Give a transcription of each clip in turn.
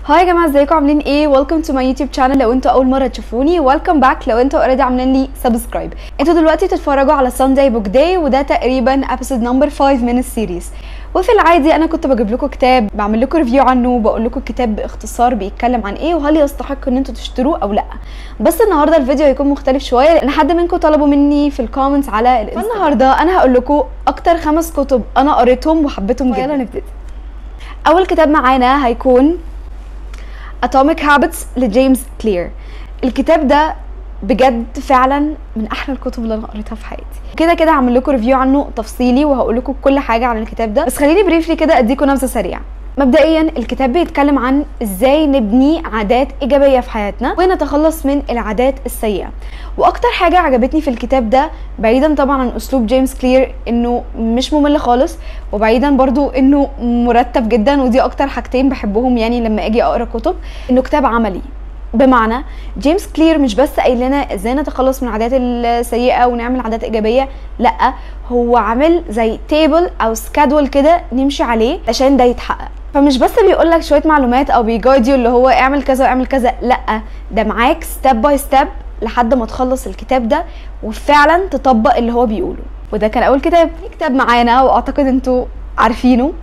هاي يا جماعه ازيكم عاملين ايه ويلكم تو ماي يوتيوب شانل لو انتوا اول مره تشوفوني ويلكم باك لو انتوا اوريدي عاملين لي سبسكرايب انتوا دلوقتي بتتفرجوا على سانداي بوك داي وده تقريبا ابيسود نمبر 5 من السيريز وفي العادي انا كنت بجيب لكم كتاب بعمل لكم ريفيو عنه وبقول لكم الكتاب باختصار بيتكلم عن ايه وهل يستحق ان انتوا تشتروه او لا بس النهارده الفيديو هيكون مختلف شويه لان حد منكم طلبوا مني في الكومنتس على الانستغرام النهارده انا هقول لكم اكتر خمس كتب انا قريتهم وحبيتهم جدا يلا نبتدي اول كتاب معانا هيكون Atomic Habits لجيمس كلير الكتاب ده بجد فعلا من احلى الكتب اللي انا قريتها في حياتي كده كده هعمل لكم ريفيو عنه تفصيلي وهقول لكم كل حاجه عن الكتاب ده بس خليني بريفلي كده اديكم نبذه سريعه مبدئيا الكتاب بيتكلم عن ازاي نبني عادات ايجابيه في حياتنا ونتخلص من العادات السيئه واكتر حاجه عجبتني في الكتاب ده بعيدا طبعا عن اسلوب جيمس كلير انه مش ممل خالص وبعيدا برضو انه مرتب جدا ودي اكتر حاجتين بحبهم يعني لما اجي اقرا كتب انه كتاب عملي بمعنى جيمس كلير مش بس قايل لنا ازاي نتخلص من العادات السيئه ونعمل عادات ايجابيه لا هو عامل زي تيبل او سكادول كده نمشي عليه عشان ده يتحقق فمش بس بيقول لك شويه معلومات او بيجايد يو اللي هو اعمل كذا واعمل كذا لا ده معاك ستيب باي ستيب لحد ما تخلص الكتاب ده وفعلا تطبق اللي هو بيقوله وده كان اول كتاب في كتاب معانا واعتقد انتوا عارفينه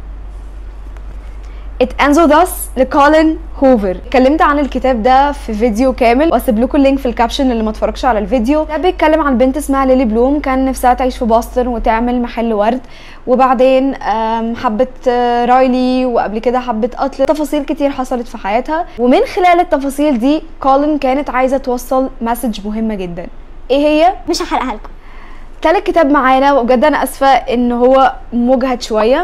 It Ends With Us لكولين هوفر اتكلمت عن الكتاب ده في فيديو كامل واسيب لكم اللينك في الكابشن اللي ما اتفرجش على الفيديو ده بيتكلم عن بنت اسمها ليلي بلوم كان نفسها تعيش في بoston وتعمل محل ورد وبعدين حبت رايلي وقبل كده حبت قتل تفاصيل كتير حصلت في حياتها ومن خلال التفاصيل دي كولين كانت عايزه توصل مسج مهمه جدا ايه هي مش هحرقها لكم تالت كتاب معانا وبجد انا اسفه ان هو مجهد شويه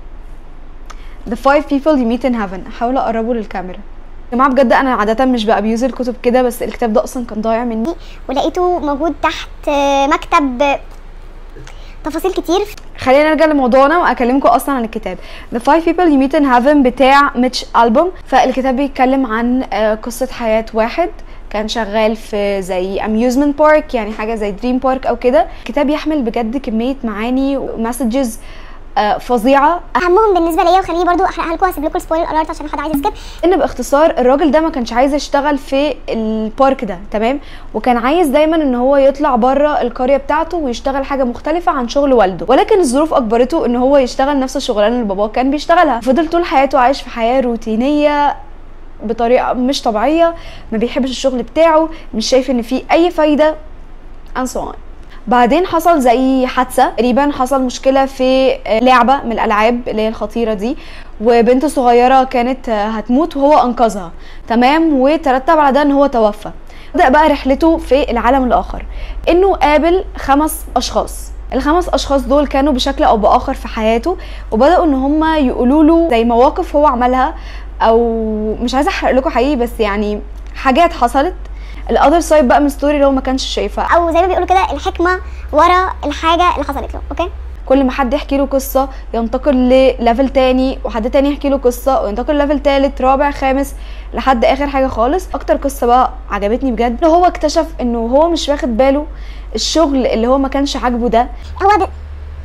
The five people you meet in heaven هحاول اقربه للكاميرا يا جماعه بجد انا عاده مش بابيوز الكتب كده بس الكتاب ده اصلا كان ضايع مني ولقيته موجود تحت مكتب تفاصيل كتير خلينا نرجع لموضوعنا واكلمكم اصلا عن الكتاب The Five People You Meet in Heaven بتاع ميتش ألبوم فالكتاب بيتكلم عن قصة حياة واحد كان شغال في زي اميوزمنت بارك يعني حاجه زي دريم بارك او كده الكتاب يحمل بجد كميه معاني ومسجز فظيعه اهمهم بالنسبه ليا وخليني برضو احرقها لكم هسيب لكم السبويلر الارت عشان حد عايز يسكيب ان باختصار الراجل ده ما كانش عايز يشتغل في البارك ده تمام وكان عايز دايما ان هو يطلع بره القريه بتاعته ويشتغل حاجه مختلفه عن شغل والده ولكن الظروف اجبرته ان هو يشتغل نفس الشغلانه اللي باباه كان بيشتغلها فضل طول حياته عايش في حياه روتينيه بطريقه مش طبيعيه ما بيحبش الشغل بتاعه مش شايف ان فيه اي فايده and so on بعدين حصل زي حادثه تقريبا حصل مشكله في لعبه من الالعاب اللي هي الخطيره دي وبنت صغيره كانت هتموت وهو انقذها تمام وترتب على ده ان هو توفى بدا بقى رحلته في العالم الاخر انه قابل خمس اشخاص الخمس اشخاص دول كانوا بشكل او باخر في حياته وبداوا ان هم يقولوا له زي مواقف هو عملها او مش عايزه احرق لكم حقيقي بس يعني حاجات حصلت الاذر سايد بقى من ستوري اللي هو ما كانش شايفها او زي ما بيقولوا كده الحكمه ورا الحاجه اللي حصلت له اوكي كل ما حد يحكي له قصه ينتقل لليفل تاني وحد تاني يحكي له قصه وينتقل لليفل تالت رابع خامس لحد اخر حاجه خالص اكتر قصه بقى عجبتني بجد ان هو اكتشف انه هو مش واخد باله الشغل اللي هو ما كانش عاجبه ده هو ده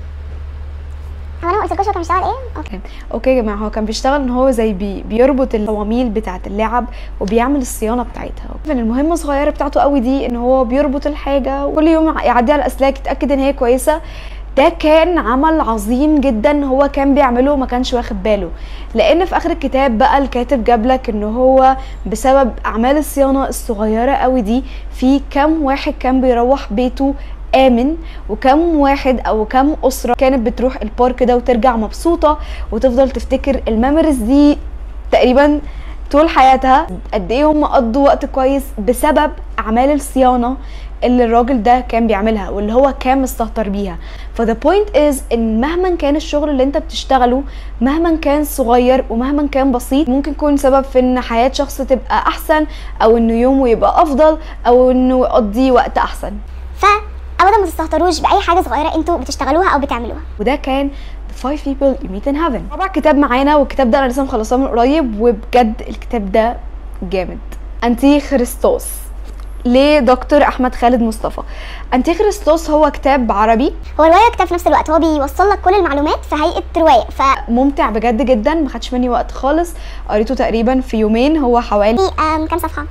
هو انا قلت لكم كان بيشتغل ايه؟ اوكي اوكي يا جماعه هو كان بيشتغل ان هو زي بي بيربط الصواميل بتاعه اللعب وبيعمل الصيانه بتاعتها المهمه الصغيره بتاعته قوي دي ان هو بيربط الحاجه وكل يوم يعدي على الاسلاك يتاكد ان هي كويسه ده كان عمل عظيم جدا هو كان بيعمله وما كانش واخد باله لان في اخر الكتاب بقى الكاتب جاب لك ان هو بسبب اعمال الصيانه الصغيره قوي دي في كام واحد كان بيروح بيته امن وكم واحد او كم اسره كانت بتروح البارك ده وترجع مبسوطه وتفضل تفتكر الميموريز دي تقريبا طول حياتها قد ايه هم قضوا وقت كويس بسبب اعمال الصيانه اللي الراجل ده كان بيعملها واللي هو كان مستهتر بيها فذا بوينت از ان مهما كان الشغل اللي انت بتشتغله مهما كان صغير ومهما كان بسيط ممكن يكون سبب في ان حياه شخص تبقى احسن او انه يومه يبقى افضل او انه يقضي وقت احسن ف ابدا ما تستهتروش باي حاجه صغيره انتوا بتشتغلوها او بتعملوها وده كان The Five People You Meet in Heaven رابع كتاب معانا والكتاب ده انا لسه مخلصاه من قريب وبجد الكتاب ده جامد انتي خريستوس لدكتور احمد خالد مصطفى انتي خريستوس هو كتاب عربي هو روايه كتاب في نفس الوقت هو بيوصل لك كل المعلومات في هيئه روايه ف ممتع بجد جدا ما خدش مني وقت خالص قريته تقريبا في يومين هو حوالي في آم، كام صفحه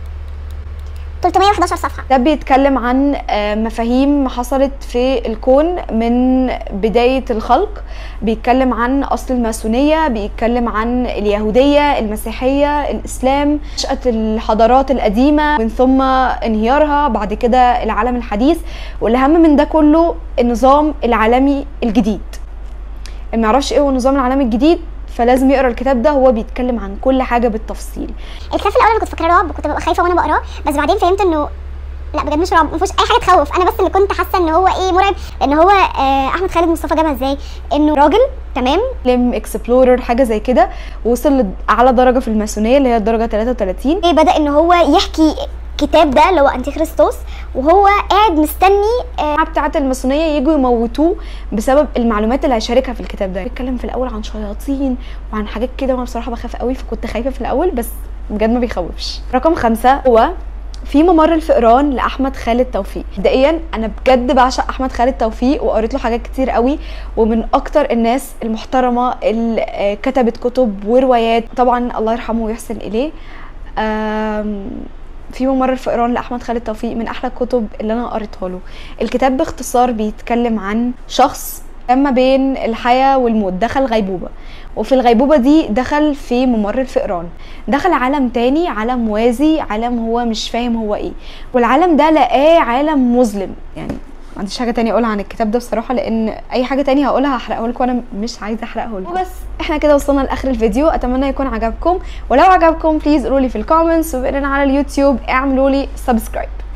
311 صفحه ده بيتكلم عن آه، مفاهيم حصلت في الكون من بداية الخلق بيتكلم عن أصل الماسونية بيتكلم عن اليهودية المسيحية الإسلام نشأة الحضارات القديمة من ثم انهيارها بعد كده العالم الحديث والأهم من ده كله النظام العالمي الجديد اللي ما يعرفش ايه هو النظام العالمي الجديد فلازم يقرا الكتاب ده هو بيتكلم عن كل حاجه بالتفصيل الكتاب في الاول انا كنت فاكراه رعب كنت ببقى خايفه وانا بقراه بس بعدين فهمت انه لا بجد مش رعب ما فيهوش اي حاجه تخوف انا بس اللي كنت حاسه ان هو ايه مرعب لان هو آه احمد خالد مصطفى جابها ازاي انه راجل تمام فيلم اكسبلورر حاجه زي كده وصل لاعلى درجه في الماسونيه اللي هي الدرجه 33 إيه بدا ان هو يحكي كتاب ده اللي هو انتي خريستوس وهو قاعد مستني آه الجماعه بتاعه الماسونيه يجوا يموتوه بسبب المعلومات اللي هيشاركها في الكتاب ده بيتكلم في الاول عن شياطين وعن حاجات كده وانا بصراحه بخاف قوي فكنت خايفه في الاول بس بجد ما بيخوفش رقم خمسة هو في ممر الفئران لاحمد خالد توفيق مبدئيا انا بجد بعشق احمد خالد توفيق وقريت له حاجات كتير قوي ومن اكتر الناس المحترمه اللي آه، كتبت كتب وروايات طبعا الله يرحمه ويحسن اليه آم، في ممر الفئران لاحمد خالد توفيق من احلى الكتب اللي انا قريتها له الكتاب باختصار بيتكلم عن شخص ما بين الحياه والموت دخل غيبوبه وفي الغيبوبه دي دخل في ممر الفئران دخل عالم تاني عالم موازي عالم هو مش فاهم هو ايه والعالم ده لقاه عالم مظلم يعني ما عنديش حاجه تانية اقولها عن الكتاب ده بصراحه لان اي حاجه تانية هقولها هحرقه لكم وانا مش عايزه احرقه لكم وبس احنا كده وصلنا لاخر الفيديو اتمنى يكون عجبكم ولو عجبكم بليز قولوا لي في الكومنتس وبقينا على اليوتيوب اعملوا لي سبسكرايب